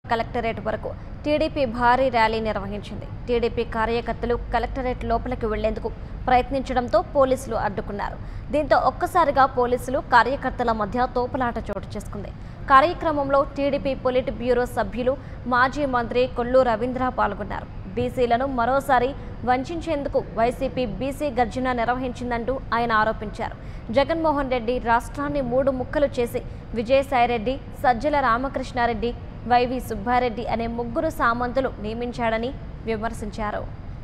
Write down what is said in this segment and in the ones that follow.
collectorate వరకు TDP భారీ rally నిర్వహించింది టీడీపీ కార్యకర్తలు కలెక్టరేట్ లోపలికి వెళ్లేందుకు ప్రయత్నించడంతో పోలీసులు అడ్డుకున్నారు దీంతో ఒక్కసారిగా పోలీసులు కార్యకర్తల మధ్య తోపులాట చోటు చేసుకుంది కార్యక్రమంలో టీడీపీ పొలిట్ బ్యూరో సభ్యులు మాజీ మంత్రి కొల్లు రవీంద్ర పాల్గొన్నారు బీసీలను మరోసారి వంచేందుకు వైసీపీ బీసీ గర్జన నిర్వహించిందంటూ ఆయన ఆరోపించారు జగన్మోహన్ రెడ్డి రాష్ట్రాన్ని మూడు ముక్కలు చేసి విజయసాయిరెడ్డి సజ్జల రామకృష్ణారెడ్డి వైవి సుబ్బారెడ్డి అనే ముగ్గురు సామంతులు నియమించాడని విమర్శించారు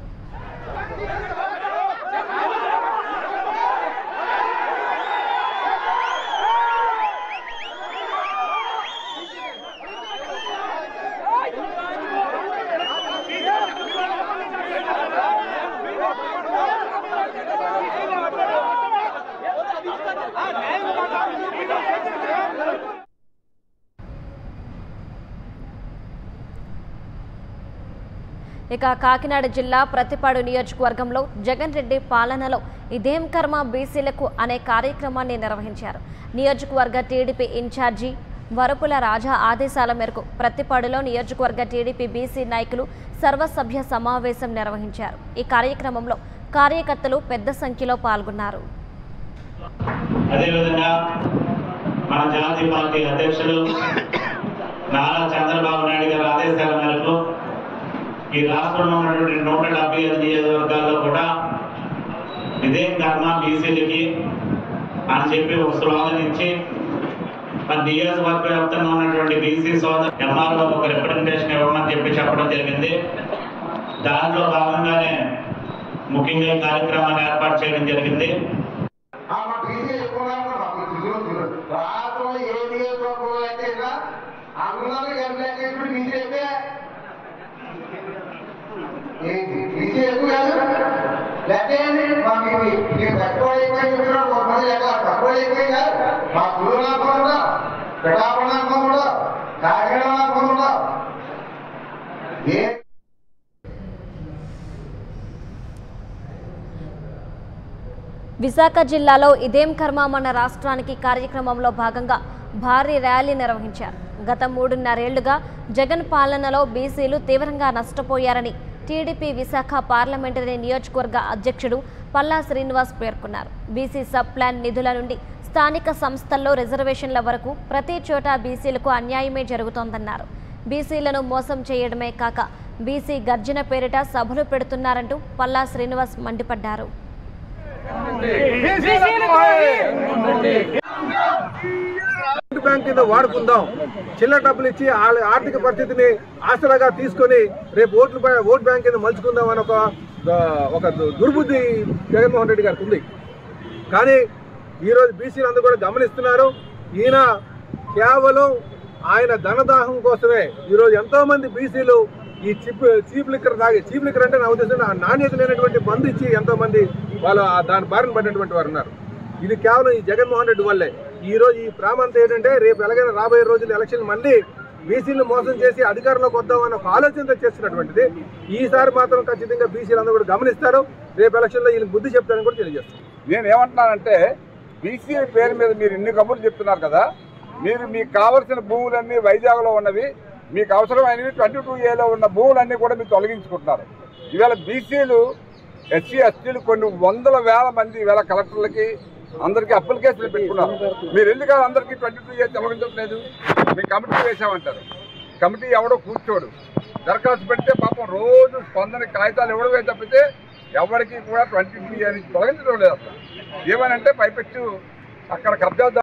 ఇక కాకినాడ జిల్లా ప్రతిపాడు నియోజకవర్గంలో జగన్ రెడ్డి పాలనలో ఇదేం కర్మ బీసీలకు అనే కార్యక్రమాన్ని నిర్వహించారు నియోజకవర్గ టీడీపీ ఇన్ఛార్జి వరపుల రాజా ఆదేశాల మేరకు ప్రతిపాడులో నియోజకవర్గ టీడీపీ బీసీ నాయకులు సర్వసభ్య సమావేశం నిర్వహించారు ఈ కార్యక్రమంలో కార్యకర్తలు పెద్ద సంఖ్యలో పాల్గొన్నారు అదేవిధంగా మన జాతీయ పార్టీ అధ్యక్షుడు నారా చంద్రబాబు నాయుడు గారి ఆదేశాల మేరకు ఈ రాష్ట్రంలో ఉన్నటువంటి నూట డెబ్బై ఐదు నియోజకవర్గాల్లో కూడా ఇదే కర్మ బీసీలకి అని చెప్పి ఒక స్లోగన్ ఇచ్చి మన నియోజకవర్గ వ్యాప్తంగా ఉన్నటువంటి బీసీ సోదరు ఎంఆర్ఓ ఒక రిప్రజెంటేషన్ ఇవ్వమని చెప్పి చెప్పడం జరిగింది దాంట్లో భాగంగానే ముఖ్యంగా ఈ కార్యక్రమాన్ని ఏర్పాటు చేయడం జరిగింది ఆ మా టీసీ ఎక్కువ మాకు తిరుగులు తిరుగులు రాష్ట్రంలో ఏ నియోజకవర్గంలో అయితే ఇలా అందరూ ఎంప్లాయ్ చేసుకుని టీసీ అయితే ఏంటి టీసీ ఎక్కువ కాదు లేకపోతే మాకు ఇవి మీరు తక్కువ ఎక్కువ చెప్పినారు కొంతమంది లెక్క తక్కువ ఎక్కువ కాదు మా సూర్యనాథం కూడా పిఠాపురం కూడా కాకినాడ కూడా ఏ విశాఖ జిల్లాలో ఇదేం కర్మ మన రాష్ట్రానికి కార్యక్రమంలో భాగంగా భారీ ర్యాలీ నిర్వహించారు గత మూడున్నరేళ్లుగా జగన్ పాలనలో బీసీలు తీవ్రంగా నష్టపోయారని టీడీపీ విశాఖ పార్లమెంటరీ నియోజకవర్గ అధ్యక్షుడు పల్లా శ్రీనివాస్ పేర్కొన్నారు బీసీ సబ్ ప్లాన్ నిధుల నుండి స్థానిక సంస్థల్లో రిజర్వేషన్ల వరకు ప్రతి చోట బీసీలకు అన్యాయమే జరుగుతోందన్నారు బీసీలను మోసం చేయడమే కాక బీసీ గర్జన పేరిట సభలు పెడుతున్నారంటూ పల్లా శ్రీనివాస్ మండిపడ్డారు ఓటు బ్యాంక్ కింద వాడుకుందాం చిల్లర డబ్బులు ఇచ్చి వాళ్ళ ఆర్థిక పరిస్థితిని ఆసరాగా తీసుకొని రేపు ఓట్లు బ్యా- ఓట్ బ్యాంక్ కింద మలుచుకుందాం అని ఒక ఆ, ఒక దు- దుర్బుద్ధి జగన్మోహన్ రెడ్డి గారికి ఉంది కానీ ఈరోజు బీసీలు అందరూ కూడా గమనిస్తున్నారు ఈయన కేవలం ఆయన ధనదాహం కోసమే ఈరోజు ఎంతో మంది బీసీలు ఈ చిప్ చీప్ లిక్కర్ తాగి చీప్ లిక్కర్ అంటే నా ఉద్దేశం ఆ నాణ్యత లేనటువంటి మందు ఇచ్చి ఎంతో మంది వాళ్ళు ఆ దాని బారిన పడినటువంటి వారు ఉన్నారు ఇది కేవలం ఈ జగన్మోహన్ రెడ్డి వల్లే ఈ రోజు ఈ ప్రామంతం ఏంటంటే రేపు ఎలాగైనా రాబోయే రోజులు ఎలక్షన్ మళ్ళీ బీసీలు మోసం చేసి అధికారంలోకి వద్దామన్న ఒక ఆలోచనతో చేస్తున్నటువంటిది ఈసారి మాత్రం ఖచ్చితంగా బీసీలు అందరూ కూడా గమనిస్తారు రేపు ఎలక్షన్లో వీళ్ళకి బుద్ధి చెప్తారని కూడా తెలియజేస్తారు నేను ఏమంటున్నానంటే బీసీ పేరు మీద మీరు ఇన్ని కబుర్లు చెప్తున్నారు కదా మీరు మీకు కావలసిన భూములన్నీ వైజాగ్లో ఉన్నవి మీకు అవసరమైనవి ట్వంటీ టూ ఏలో ఉన్న భూములన్నీ కూడా మీరు తొలగించుకుంటున్నారు ఈవేళ బీసీలు ఎస్సీ ఎస్టీలు కొన్ని వందల వేల మంది ఈవేళ కలెక్టర్లకి అందరికీ అప్లికేషన్లు పెట్టుకున్నారు మీరు ఎందుకు అందరికీ ట్వంటీ టూ ఏ తొలగించట్లేదు మీ కమిటీ వేసామంటారు కమిటీ ఎవడో కూర్చోడు దరఖాస్తు పెడితే పాపం రోజు స్పందన కాగితాలు ఎవడవే తప్పితే ఎవరికి కూడా ట్వంటీ టూ ఏ నుంచి తొలగించడం లేదు అసలు ఏమనంటే పైపెచ్చు అక్కడ కబ్జా